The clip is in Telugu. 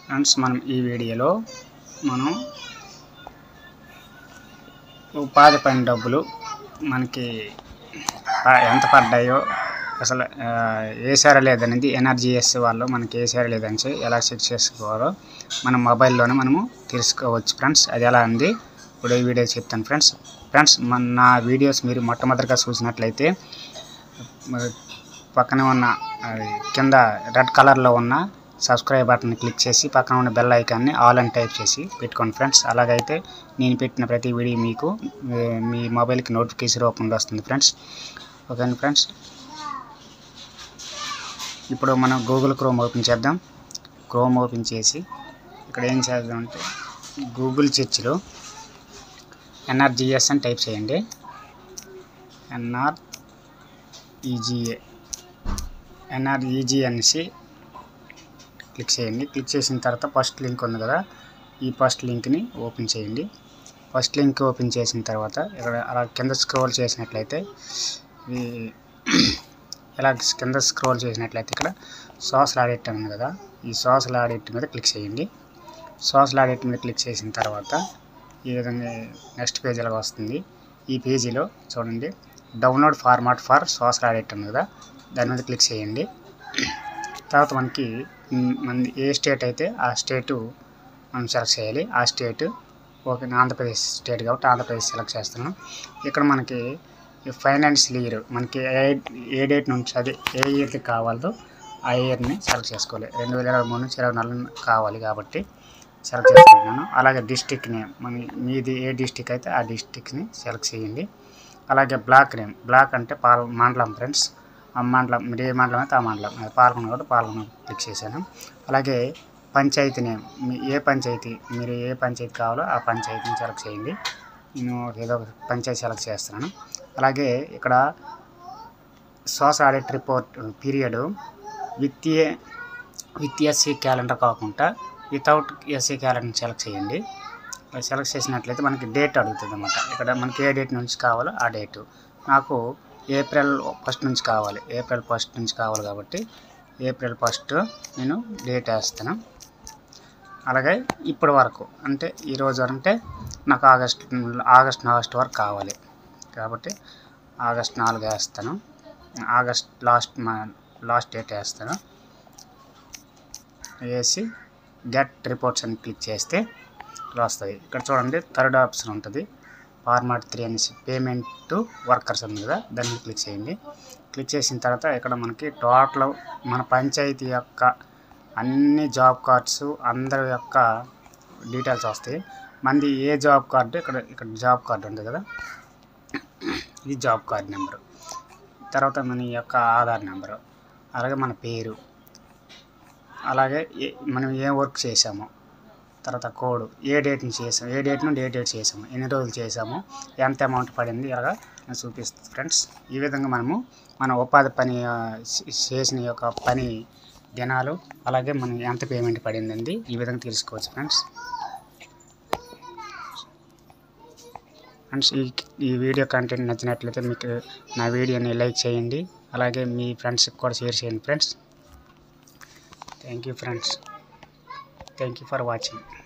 ఫ్రెండ్స్ మనం ఈ వీడియోలో మనం ఉపాధి పని డబ్బులు మనకి ఆ, ఎంత పడ్డాయో అసలు ఆ, వేసారా లేదనేది ఎన్ఆర్జీఎస్ వాళ్ళు మనకి వేసారా లేదని చెప్పి ఎలా చెక్ చేసుకోవాలో మన మొబైల్లోనే మనము తెలుసుకోవచ్చు ఫ్రెండ్స్ అది ఎలా ఉంది ఇప్పుడు ఈ వీడియో చెప్తాను ఫ్రెండ్స్ ఫ్రెండ్స్ మన నా వీడియోస్ మీరు మొట్టమొదటిగా చూసినట్లయితే మరి పక్కనే ఉన్న అది కింద రెడ్ కలర్లో ఉన్న సబ్స్క్రైబ్ బటన్ క్లిక్ చేసి పక్కన ఉన్న బెల్ ఐకాన్ని ఆల్ అని టైప్ చేసి పెట్టుకోండి ఫ్రెండ్స్ అలాగైతే నేను పెట్టిన ప్రతి వీడియో మీకు మీ- మీ మొబైల్కి నోటిఫికేషన్ రూపంలో వస్తుంది ఫ్రెండ్స్ ఓకేనా ఫ్రెండ్స్ ఇప్పుడు మనం గూగుల్ క్రోమ్ ఓపెన్ చేద్దాం క్రోమ్ ఓపెన్ చేసి ఇక్కడ ఏం చేద్దాం అంటే గూగుల్ చర్చ్లో ఎన్ఆర్జిఎస్ అని టైప్ చేయండి ఎన్ఆర్ ఈజీఏ ఎన్ఆర్ఈజీ అనేసి క్లిక్ చేయండి క్లిక్ చేసిన తర్వాత ఫస్ట్ లింక్ ఉంది కదా ఈ ఫస్ట్ లింక్ని ఓపెన్ చేయండి ఫస్ట్ లింక్ ఓపెన్ చేసిన తర్వాత ఇక్కడ అలా కింద స్క్రోల్ చేసినట్లయితే ఈ ఇలా కింద స్క్రోల్ చేసినట్లయితే ఇక్కడ సోషల్ ఆడిట్ ఉంది కదా ఈ సోషల్ ఆడిట్ మీద క్లిక్ చేయండి సోషల్ ఆడిట్ మీద క్లిక్ చేసిన తర్వాత ఈ విధంగా నెక్స్ట్ పేజ్ ఇలా వస్తుంది ఈ పేజీలో చూడండి download format for social audit ఉంది కదా దాని మీద క్లిక్ చేయండి తర్వాత మనకి మ్, మనది ఏ స్టేట్ అయితే ఆ స్టేటు మనం సెలెక్ట్ చేయాలి ఆ స్టేట్ ఓకే ఆంధ్రప్రదేశ్ స్టేట్ కాబట్టి ఆంధ్రప్రదేశ్ సెలెక్ట్ చేస్తున్నాం ఇక్కడ మనకి ఫైనాన్షియల్ ఇయర్ మనకి ఏ ఏ డేట్ నుంచి అదే ఏ ఇయర్కి కావాలో ఆ ఇయర్ని సెలెక్ట్ చేసుకోవాలి రెండు వేల ఇరవై మూడు నుంచి ఇరవై నాలుగు కావాలి కాబట్టి సెలెక్ట్ చేసుకుంటున్నాను అలాగే డిస్టిక్ నేమ్ మన మీది ఏ డిస్టిక్ అయితే ఆ డిస్టిక్ని సెలెక్ట్ చేయండి అలాగే బ్లాక్ నేమ్ బ్లాక్ అంటే పాల మండలం ఫ్రెండ్స్ ఆ మండలం మీరు ఏ మండలం అయితే ఆ మండలం అది పాల్గొన కాబట్టి పాల్గొన క్లిక్ చేశాను అలాగే పంచాయతీ నేమ్ మీ ఏ పంచాయతీ మీరు ఏ పంచాయతీ కావాలో ఆ పంచాయతీని సెలెక్ట్ చేయండి నేను ఏదో ఒక పంచాయతీ సెలెక్ట్ చేస్తున్నాను అలాగే ఇక్కడ social audit report period with a with SC calendar కాకుండా వితౌట్ ఎస్సీ క్యాలెండర్ సెలెక్ట్ చేయండి అది సెలెక్ట్ చేసినట్లయితే మనకి డేట్ అడుగుతుంది అనమాట ఇక్కడ మనకి ఏ డేట్ నుంచి కావాలో ఆ డేటు నాకు ఏప్రిల్ ఫస్ట్ నుంచి కావాలి ఏప్రిల్ ఫస్ట్ నుంచి కావాలి కాబట్టి ఏప్రిల్ ఫస్ట్ నేను డేట్ వేస్తాను అలాగే ఇప్పటి వరకు అంటే ఈరోజు అంటే నాకు ఆగస్ట్ ఆగస్ట్ ఆగస్ట్ వరకు కావాలి కాబట్టి ఆగస్ట్ నాలుగు వేస్తాను ఆగస్ట్ లాస్ట్ మా లాస్ట్ డేట్ వేస్తాను వేసి గెట్ రిపోర్ట్స్ అని క్లిక్ చేస్తే ఇలా వస్తుంది ఇక్కడ చూడండి థర్డ్ ఆప్షన్ ఉంటుంది ఫార్మాట్ త్రీ అనేసి పేమెంట్ టు వర్కర్స్ ఉంది కదా దాన్ని మీద క్లిక్ చేయండి క్లిక్ చేసిన తర్వాత ఇక్కడ మనకి టోటల్ మన పంచాయతీ యొక్క అన్ని జాబ్ కార్డ్స్ అందరి యొక్క డీటెయిల్స్ వస్తాయి మంది ఏ జాబ్ కార్డు ఇక్కడ ఇక్కడ జాబ్ కార్డు ఉంది కదా ఇది జాబ్ కార్డ్ నెంబరు తర్వాత మన యొక్క ఆధార్ నెంబరు అలాగే మన పేరు అలాగే ఏ- మనం ఏ వర్క్ చేసామో తర్వాత కోడ్ ఏ డేట్ నుంచి చేసాము ఏ డేట్ నుండి ఏ డేట్ చేసాము ఎన్ని రోజులు చేసాము ఎంత అమౌంట్ పడింది ఇలాగా నేను చూపిస్తాను ఫ్రెండ్స్ ఈ విధంగా మనము మన ఉపాధి పని ఆ, చే- చేసిన యొక్క పని దినాలు అలాగే మనం ఎంత పేమెంట్ పడిందండి ఈ విధంగా తెలుసుకోవచ్చు ఫ్రెండ్స్ ఫ్రెండ్స్ ఈ ఈ వీడియో కంటెంట్ నచ్చినట్లయితే మీకు నా వీడియోని లైక్ చేయండి అలాగే మీ ఫ్రెండ్స్కి కూడా షేర్ చేయండి friends thank you friends thank you for watching